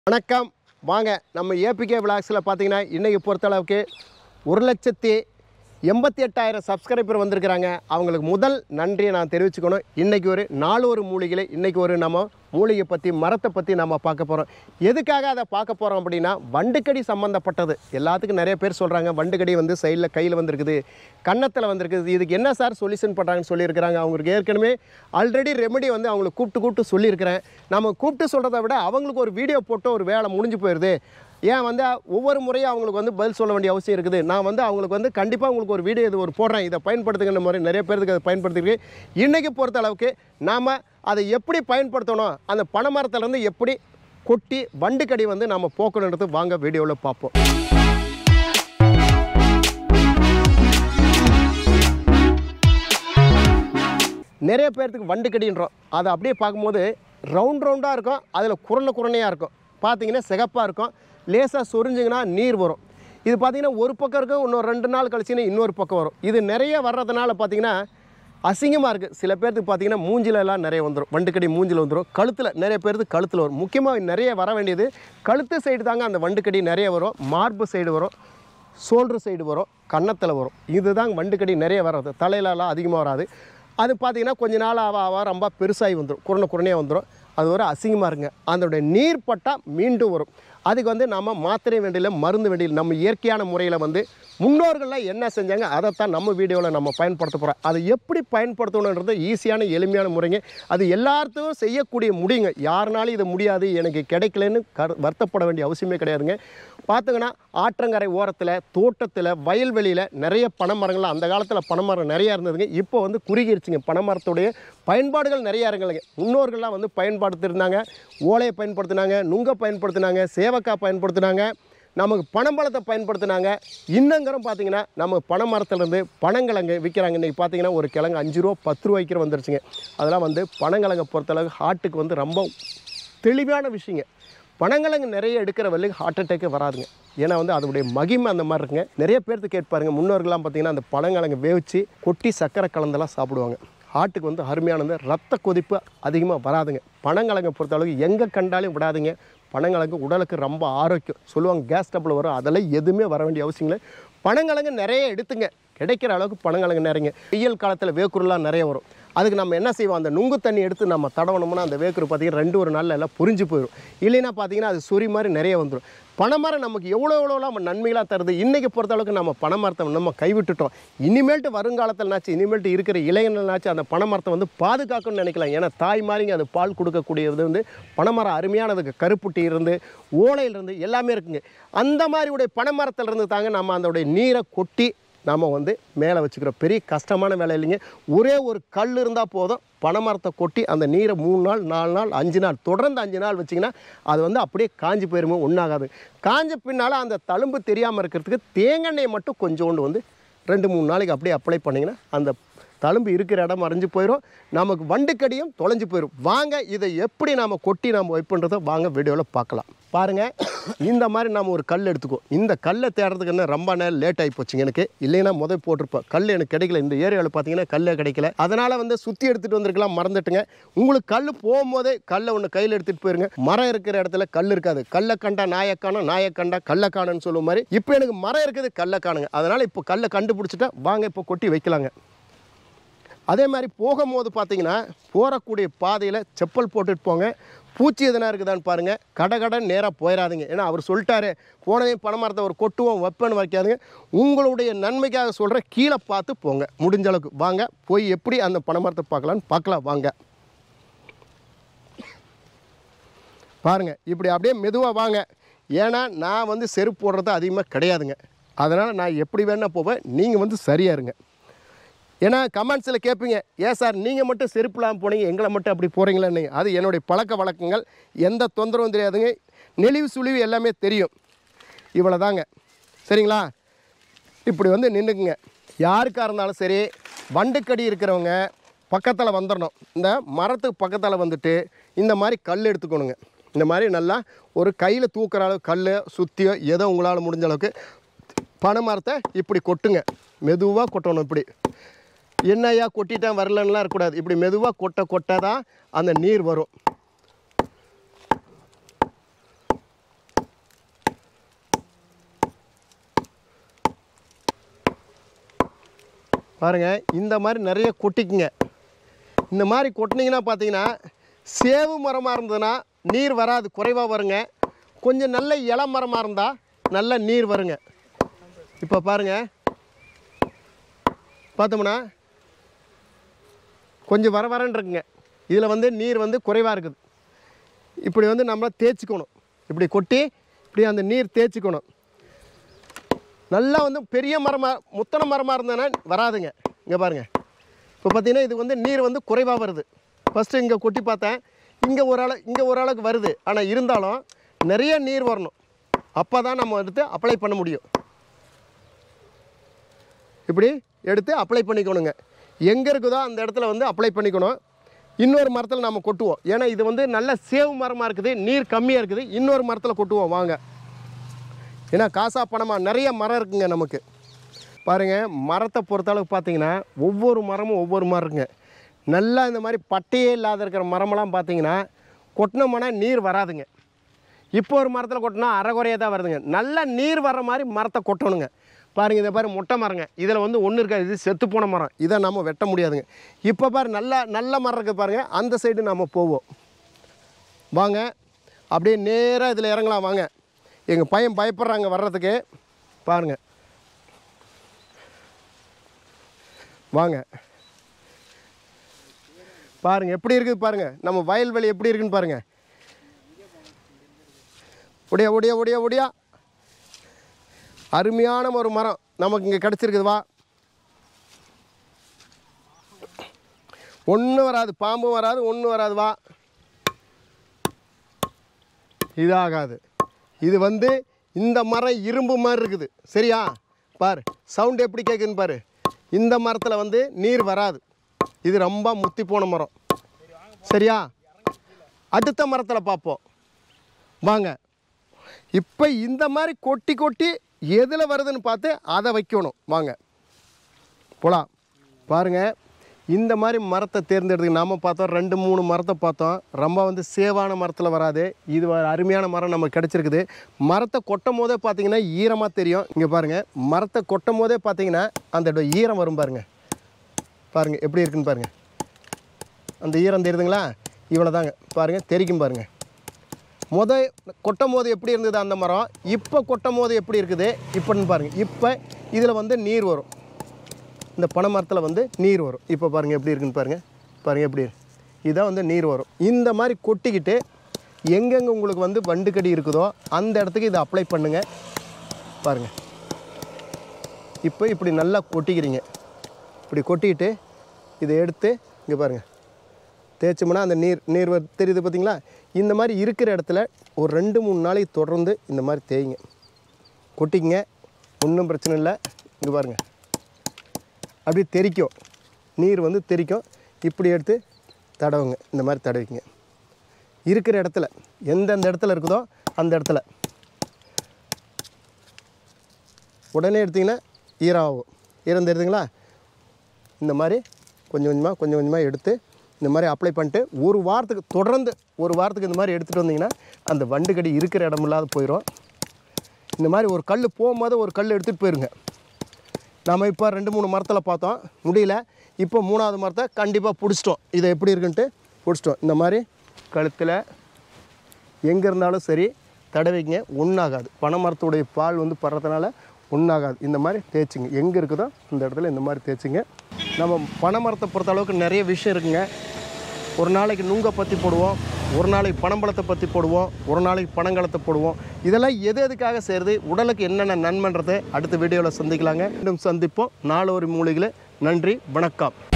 வணக்கம் வாங்க நம்ம ஏபிகே விளாக்ஸில் பார்த்தீங்கன்னா இன்றைக்கி பொறுத்தளவுக்கு ஒரு லட்சத்தி எண்பத்தி எட்டாயிரம் சப்ஸ்கிரைபர் வந்திருக்கிறாங்க அவங்களுக்கு முதல் நன்றியை நான் தெரிவிச்சுக்கணும் இன்றைக்கி ஒரு நாலு ஒரு மூலிகளை இன்றைக்கி ஒரு நம்ம மூலிகை பற்றி மரத்தை பற்றி நம்ம பார்க்க போகிறோம் எதுக்காக அதை பார்க்க போகிறோம் அப்படின்னா வண்டுக்கடி சம்மந்தப்பட்டது எல்லாத்துக்கும் நிறைய பேர் சொல்கிறாங்க வண்டுக்கடி வந்து சைடில் கையில் வந்திருக்குது கன்னத்தில் வந்திருக்குது இதுக்கு என்ன சார் சொல்யூஷன் பண்ணுறாங்கன்னு சொல்லியிருக்கிறாங்க அவங்களுக்கு ஏற்கனவே ஆல்ரெடி ரெமெடி வந்து அவங்களுக்கு கூப்பிட்டு கூப்பிட்டு சொல்லியிருக்கிறேன் நம்ம கூப்பிட்டு சொல்கிறத விட அவங்களுக்கு ஒரு வீடியோ போட்டு ஒரு வேலை முடிஞ்சு போயிடுது ஏன் வந்து ஒவ்வொரு முறையும் அவங்களுக்கு வந்து பதில் சொல்ல வேண்டிய அவசியம் இருக்குது நான் வந்து அவங்களுக்கு வந்து கண்டிப்பாக உங்களுக்கு ஒரு வீடியோ இது ஒரு போடுறேன் இதை பயன்படுத்துங்கிற மாதிரி நிறைய பேருக்கு அதை பயன்படுத்திருக்கு இன்றைக்கி பொறுத்த அளவுக்கு நாம் அதை எப்படி பயன்படுத்தணும் அந்த பனைமரத்துலேருந்து எப்படி கொட்டி வண்டுக்கடி வந்து நம்ம போக்கணுன்றது வாங்க வீடியோவில் பார்ப்போம் நிறைய பேர்த்துக்கு வண்டுக்கடின்றோம் அதை அப்படியே பார்க்கும்போது ரவுண்ட் ரவுண்டாக இருக்கும் அதில் குரண்ட குரணையாக இருக்கும் பார்த்தீங்கன்னா சிகப்பாக இருக்கும் லேசாக சொரிஞ்சிங்கன்னா நீர் வரும் இது பார்த்தீங்கன்னா ஒரு பக்கம் இருக்கும் இன்னொரு ரெண்டு நாள் கழிச்சுன்னா இன்னொரு பக்கம் வரும் இது நிறைய வர்றதுனால பார்த்தீங்கன்னா அசிங்கமாக இருக்குது சில பேர்த்துக்கு பார்த்தீங்கன்னா மூஞ்சில எல்லாம் நிறைய வந்துடும் வண்டுக்கடி மூஞ்சில் வந்துடும் கழுத்தில் நிறைய பேர்த்துக்கு கழுத்தில் வரும் முக்கியமாக நிறைய வர வேண்டியது கழுத்து சைடு தாங்க அந்த வண்டுக்கடி நிறைய வரும் மார்பு சைடு வரும் ஷோல்டர் சைடு வரும் கன்னத்தில் வரும் இதுதான் வண்டுக்கடி நிறைய வர்றது தலையிலலாம் அதிகமாக வராது அது பார்த்தீங்கன்னா கொஞ்ச நாள் ஆக ஆக ரொம்ப பெருசாகி வந்துடும் குரண குரணையாக வந்துடும் அது ஒரு அசிங்கமாக இருங்க அதோடைய நீர் பட்டால் மீண்டும் வரும் அதுக்கு வந்து நம்ம மாத்திரை வேண்டியில மருந்து வேண்டியில் நம்ம இயற்கையான முறையில் வந்து முன்னோர்கள்லாம் என்ன செஞ்சாங்க அதைத்தான் நம்ம வீடியோவில் நம்ம பயன்படுத்த போகிறோம் அதை எப்படி பயன்படுத்தணுன்றது ஈஸியான எளிமையான முறைங்க அது எல்லாத்துக்கும் செய்யக்கூடிய முடியுங்க யாருனாலும் இது முடியாது எனக்கு கிடைக்கலன்னு கரு வருத்தப்பட வேண்டிய அவசியமே கிடையாதுங்க பார்த்துங்கன்னா ஆற்றங்கரை ஓரத்தில் தோட்டத்தில் வயல்வெளியில் நிறைய பனைமரங்கள் அந்த காலத்தில் பனைமரம் நிறையா இருந்ததுங்க இப்போ வந்து குறுகிருச்சுங்க பனைமரத்துடைய பயன்பாடுகள் நிறையா இருங்கலைங்க முன்னோர்கள்லாம் வந்து பயன்படுத்தியிருந்தாங்க ஓலையை பயன்படுத்தினாங்க நுங்க பயன்படுத்தினாங்க சேவக்காய் பயன்படுத்தினாங்க நமக்கு பனம்பழத்தை பயன்படுத்தினாங்க இன்னங்கிறோம் பார்த்தீங்கன்னா நம்ம பனை மரத்துலேருந்து பனங்கிழங்கு விற்கிறாங்க இன்றைக்கி பார்த்தீங்கன்னா ஒரு கிழங்கு அஞ்சு ரூபா பத்து ரூபாய்க்கு வந்துருச்சுங்க அதெல்லாம் வந்து பனங்கிழங்கை பொறுத்தளவுக்கு ஹார்ட்டுக்கு வந்து ரொம்ப தெளிவான விஷயங்க பனங்கிழங்கு நிறைய எடுக்கிற வரைக்கும் ஹார்ட் அட்டேக்கே வராதுங்க ஏன்னா வந்து அதனுடைய மகிமை அந்த மாதிரி இருக்குங்க நிறைய பேர்த்து கேட்பாருங்க முன்னோர்கள்லாம் பார்த்தீங்கன்னா அந்த பனங்கிழங்கு வேவிச்சு கொட்டி சக்கரை கலந்தெல்லாம் சாப்பிடுவாங்க ஹார்ட்டுக்கு வந்து அருமையானது ரத்த கொதிப்பு அதிகமாக வராதுங்க பனங்கிழங்கை பொறுத்தளவுக்கு எங்கே கண்டாலும் விடாதுங்க பனங்கிழங்கு உடலுக்கு ரொம்ப ஆரோக்கியம் சொல்லுவாங்க கேஸ் டப்பில் வரும் அதெல்லாம் எதுவுமே வர வேண்டிய அவசியம் இல்லை பனங்கிழங்கு நிறைய எடுத்துங்க கிடைக்கிற அளவுக்கு பனங்கிழங்கு நிறையங்க வெயில் காலத்தில் வேக்குருலாம் நிறைய வரும் அதுக்கு நம்ம என்ன செய்வோம் அந்த நுங்கு தண்ணி எடுத்து நம்ம தடவணும்னா அந்த வேக்குரு பார்த்தீங்கன்னா ரெண்டு ஒரு நாளில் எல்லாம் புரிஞ்சு போயிடும் இல்லைன்னா பார்த்தீங்கன்னா அது சொறி மாதிரி நிறைய வந்துடும் பனைமரம் நமக்கு எவ்வளோ எவ்வளோலாம் நன்மைகளாக தருது இன்றைக்கி பொறுத்தளவுக்கு நம்ம பனைமரத்தை நம்ம கைவிட்டுட்டோம் இனிமேல்ட்டு வருங்காலத்தில்னாச்சும் இனிமேல்ட்டு இருக்கிற இளைஞர்கள்னாச்சும் அந்த பனைமரத்தை வந்து பாதுகாக்கணும்னு நினைக்கலாம் ஏன்னா தாய் மாதிரிங்க அது பால் கொடுக்கக்கூடியது வந்து பனைமரம் அருமையானதுக்கு கருப்புட்டி இருந்து ஓலையிலிருந்து எல்லாமே இருக்குங்க அந்த மாதிரி உடைய பனைமரத்திலிருந்து தாங்க நம்ம அதோடைய நீரை கொட்டி நாம் வந்து மேலே வச்சுக்கிறோம் பெரிய கஷ்டமான வேலை இல்லைங்க ஒரே ஒரு கல் இருந்தால் போதும் பனைமரத்தை கொட்டி அந்த நீரை மூணு நாள் நாலு நாள் அஞ்சு நாள் தொடர்ந்து அஞ்சு நாள் வச்சிங்கன்னா அது வந்து அப்படியே காஞ்சி போயிருமோ ஒன்றாகாது காஞ்ச பின்னால் அந்த தழும்பு தெரியாமல் இருக்கிறதுக்கு தேங்காய் மட்டும் கொஞ்சோண்டு வந்து ரெண்டு மூணு நாளைக்கு அப்படியே அப்ளை பண்ணிங்கன்னா அந்த தழும்பு இருக்கிற இடம் மறைஞ்சு போயிடும் நமக்கு வண்டுக்கடியும் தொலைஞ்சு போயிடும் வாங்க இதை எப்படி நாம் கொட்டி நாம் வைப்புன்றதை வாங்க வீடியோவில் பார்க்கலாம் பாருங்கள் இந்த மாதிரி நம்ம ஒரு கல் எடுத்துக்குவோம் இந்த கல்லை தேடுறதுக்கு என்ன ரொம்ப நேரம் லேட் ஆகி போச்சுங்க எனக்கு இல்லைன்னா முதல் போட்டிருப்பேன் கல் எனக்கு கிடைக்கல இந்த ஏரியாவில் பார்த்தீங்கன்னா கல்லே கிடைக்கல அதனால் வந்து சுற்றி எடுத்துகிட்டு வந்திருக்கலாம் மறந்துட்டுங்க உங்களுக்கு கல் போகும்போதே கல்லை ஒன்று கையில் எடுத்துகிட்டு போயிருங்க மரம் இருக்கிற இடத்துல கல் இருக்காது கல்லை கண்டா நாயக்கானம் நாயக்கண்டா கள்ளக்கானன்னு சொல்லுವ மாதிரி இப்போ எனக்கு மரம் இருக்குது கல்லை காணுங்க அதனால் இப்போ கல்லை கண்டுபிடிச்சிட்டா வாங்க இப்போ கொட்டி வைக்கலாங்க அதே மாதிரி போகும்போது பார்த்தீங்கன்னா போகக்கூடிய பாதையில் செப்பல் போட்டுட்டு போங்க பூச்சி எதனா இருக்குதான்னு பாருங்கள் கடை கடை நேராக போயிடாதீங்க ஏன்னா அவர் சொல்லிட்டாரு போனவே பணமரத்தை ஒரு கொட்டுவோம் வைப்பேன்னு வைக்காதுங்க உங்களுடைய நன்மைக்காக சொல்கிற கீழே பார்த்து போங்க முடிஞ்ச அளவுக்கு வாங்க போய் எப்படி அந்த பணமரத்தை பார்க்கலான்னு பார்க்கலாம் வாங்க பாருங்கள் இப்படி அப்படியே மெதுவாக வாங்க ஏன்னா நான் வந்து செருப்பு போடுறது அதிகமாக கிடையாதுங்க அதனால் நான் எப்படி வேணால் போவேன் நீங்கள் வந்து சரியா இருங்க ஏன்னா கமெண்ட்ஸில் கேட்பீங்க ஏன் சார் நீங்கள் மட்டும் செருப்பு இல்லாமல் போனீங்க எங்களை மட்டும் அப்படி போகிறீங்களேன்னு அது என்னுடைய பழக்க வழக்கங்கள் எந்த தொந்தரவும் தெரியாதுங்க நெளிவு சுழிவு எல்லாமே தெரியும் இவ்வளோ தாங்க சரிங்களா இப்படி வந்து நின்றுக்குங்க யாருக்காக இருந்தாலும் சரி வண்டுக்கடி இருக்கிறவங்க பக்கத்தில் வந்துடணும் இந்த மரத்துக்கு பக்கத்தில் வந்துட்டு இந்த மாதிரி கல் எடுத்துக்கணுங்க இந்த மாதிரி நல்லா ஒரு கையில் தூக்குற அளவு கல் சுற்றியோ ஏதோ உங்களால் முடிஞ்ச அளவுக்கு பனை மரத்தை இப்படி கொட்டுங்க மெதுவாக கொட்டணும் இப்படி என்னையா கொட்டிட்டேன் வரலன்னுலாம் இருக்கக்கூடாது இப்படி மெதுவாக கொட்ட கொட்ட தான் அந்த நீர் வரும் பாருங்கள் இந்த மாதிரி நிறைய கொட்டிக்குங்க இந்த மாதிரி கொட்டினீங்கன்னா பார்த்தீங்கன்னா சேவு மரமாக இருந்ததுன்னா நீர் வராது குறைவாக வருங்க கொஞ்சம் நல்ல இள மரமாக இருந்தால் நல்ல நீர் வருங்க இப்போ பாருங்கள் பார்த்தோம்னா கொஞ்சம் வர வரன்னு இருக்குங்க இதில் வந்து நீர் வந்து குறைவாக இருக்குது இப்படி வந்து நம்ம தேய்ச்சிக்கணும் இப்படி கொட்டி இப்படி அந்த நீர் தேய்ச்சிக்கணும் நல்லா வந்து பெரிய மரமாக முத்தன மரமாக இருந்ததுன்னா வராதுங்க இங்கே பாருங்கள் இப்போ பார்த்தீங்கன்னா இது வந்து நீர் வந்து குறைவாக வருது ஃபஸ்ட்டு இங்கே கொட்டி பார்த்தேன் இங்கே ஒரு அளவு இங்கே ஒரு அளவுக்கு வருது ஆனால் இருந்தாலும் நிறைய நீர் வரணும் அப்போ தான் நம்ம எடுத்து அப்ளை பண்ண முடியும் இப்படி எடுத்து அப்ளை பண்ணிக்கணுங்க எங்கே இருக்குதோ அந்த இடத்துல வந்து அப்ளை பண்ணிக்கணும் இன்னொரு மரத்தில் நம்ம கொட்டுவோம் ஏன்னா இது வந்து நல்ல சேவு மரமாக இருக்குது நீர் கம்மியாக இருக்குது இன்னொரு மரத்தில் கொட்டுவோம் வாங்க ஏன்னா காசா பணமாக நிறைய மரம் இருக்குங்க நமக்கு பாருங்கள் மரத்தை பொறுத்தளவுக்கு பார்த்தீங்கன்னா ஒவ்வொரு மரமும் ஒவ்வொரு மரம் இருக்குங்க நல்லா இந்த மாதிரி பட்டையே இல்லாத இருக்கிற மரமெல்லாம் பார்த்தீங்கன்னா கொட்டினோம்னா நீர் வராதுங்க இப்போ ஒரு மரத்தில் கொட்டினா அரைகுறையாக தான் வருதுங்க நல்லா நீர் வர்ற மாதிரி மரத்தை கொட்டணுங்க பாருங்க இதை பாரு முட்டை மரங்க இதில் வந்து ஒன்று இருக்காது இது செத்து போன மரம் இதை நம்ம வெட்ட முடியாதுங்க இப்போ பாரு நல்ல நல்ல மரம் இருக்குது பாருங்கள் அந்த சைடு நம்ம போவோம் வாங்க அப்படியே நேராக இதில் இறங்கலாம் வாங்க எங்கள் பையன் பயப்படுறாங்க வர்றதுக்கு பாருங்க வாங்க பாருங்க எப்படி இருக்குது பாருங்க நம்ம வயல்வெளி எப்படி இருக்குன்னு பாருங்க ஒடியா ஒடியா ஒடியா ஒடியா அருமையான ஒரு மரம் நமக்கு இங்கே கிடச்சிருக்குது வா ஒன்றும் வராது பாம்பும் வராது ஒன்றும் வராது வா இதாகாது இது வந்து இந்த மரம் இரும்பு மாதிரி இருக்குது சரியா பாரு சவுண்ட் எப்படி கேட்குதுன்னு பாரு இந்த மரத்தில் வந்து நீர் வராது இது ரொம்ப முத்தி போன மரம் சரியா அடுத்த மரத்தில் பார்ப்போம் வாங்க இப்போ இந்த மாதிரி கொட்டி கொட்டி எதில் வருதுன்னு பார்த்து அதை வைக்கணும் வாங்க போலாம் பாருங்கள் இந்த மாதிரி மரத்தை தேர்ந்தெடுத்து நாம பார்த்தோம் ரெண்டு மூணு மரத்தை பார்த்தோம் ரொம்ப வந்து சேவான மரத்தில் வராது இது ஒரு அருமையான மரம் நமக்கு கிடச்சிருக்குது மரத்தை கொட்டும் போதே பார்த்தீங்கன்னா ஈரமாக தெரியும் இங்கே பாருங்கள் மரத்தை கொட்டும் போதே பார்த்தீங்கன்னா அந்த ஈரம் வரும் பாருங்கள் பாருங்கள் எப்படி இருக்குன்னு பாருங்கள் அந்த ஈரம் தெரியுதுங்களா இவ்வளோ தாங்க பாருங்கள் தெரிக்கும் பாருங்கள் முத கொட்டும் போது எப்படி இருந்தது அந்த மரம் இப்போ கொட்டும் போது எப்படி இருக்குது இப்போன்னு பாருங்கள் இப்போ இதில் வந்து நீர் வரும் இந்த பனை மரத்தில் வந்து நீர் வரும் இப்போ பாருங்கள் எப்படி இருக்குன்னு பாருங்கள் பாருங்கள் எப்படி இருக்கு. இதான் வந்து நீர் வரும் இந்த மாதிரி கொட்டிக்கிட்டு எங்கெங்கே உங்களுக்கு வந்து வண்டுக்கடி இருக்குதோ அந்த இடத்துக்கு இதை அப்ளை பண்ணுங்கள் பாருங்கள் இப்போ இப்படி நல்லா கொட்டிக்கிறீங்க இப்படி கொட்டிக்கிட்டு இதை எடுத்து இங்கே பாருங்கள் தேய்ச்சோம்னா அந்த நீர் நீர் வ- தெரியுது பார்த்தீங்களா இந்த மாதிரி இருக்கிற இடத்துல ஒரு ரெண்டு மூணு நாளைக்கு தொடர்ந்து இந்த மாதிரி தேய்ங்க கொட்டிக்கங்க ஒன்றும் பிரச்சனை இல்லை இங்கே பாருங்கள் அப்படி தெறிக்கும் நீர் வந்து தெறிக்கும் இப்படி எடுத்து தடவுங்க இந்த மாதிரி தடவிங்க இருக்கிற இடத்துல எந்தெந்த இடத்துல இருக்குதோ அந்த இடத்துல உடனே எடுத்திங்கன்னா ஈரம் ஆகும் ஈரம் தெரியுதுங்களா இந்த மாதிரி கொஞ்சம் கொஞ்சமாக கொஞ்சம் கொஞ்சமாக எடுத்து இந்த மாதிரி அப்ளை பண்ணிட்டு ஒரு வாரத்துக்கு தொடர்ந்து ஒரு வாரத்துக்கு இந்த மாதிரி எடுத்துகிட்டு வந்தீங்கன்னா அந்த வண்டுக்கடி இருக்கிற இடம் இல்லாத போயிடும் இந்த மாதிரி ஒரு கல் போகும்போது ஒரு கல் எடுத்துகிட்டு போயிருங்க நாம் இப்போ ரெண்டு மூணு மரத்தில் பார்த்தோம் முடியல இப்போ மூணாவது மரத்தை கண்டிப்பாக பிடிச்சிட்டோம் இதை எப்படி இருக்குன்ட்டு பிடிச்சிட்டோம் இந்த மாதிரி கழுத்தில் எங்கே இருந்தாலும் சரி தடவைங்க ஒன்றாகாது பனை மரத்துடைய பால் வந்து படுறதுனால ஒன்றாகாது இந்த மாதிரி தேய்ச்சிங்க எங்கே இருக்குதோ அந்த இடத்துல இந்த மாதிரி தேய்ச்சிங்க நம்ம பனை மரத்தை பொறுத்த அளவுக்கு நிறைய விஷயம் இருக்குங்க ஒரு நாளைக்கு நுங்கை பற்றி போடுவோம் ஒரு நாளைக்கு பனம்பழத்தை பற்றி போடுவோம் ஒரு நாளைக்கு பனங்கலத்தை போடுவோம் இதெல்லாம் எது எதுக்காக செய்கிறது உடலுக்கு என்னென்ன நன்மைன்றதை அடுத்த வீடியோவில் சந்திக்கலாங்க மீண்டும் சந்திப்போம் நாலு ஒரு மூலிகளை நன்றி வணக்கம்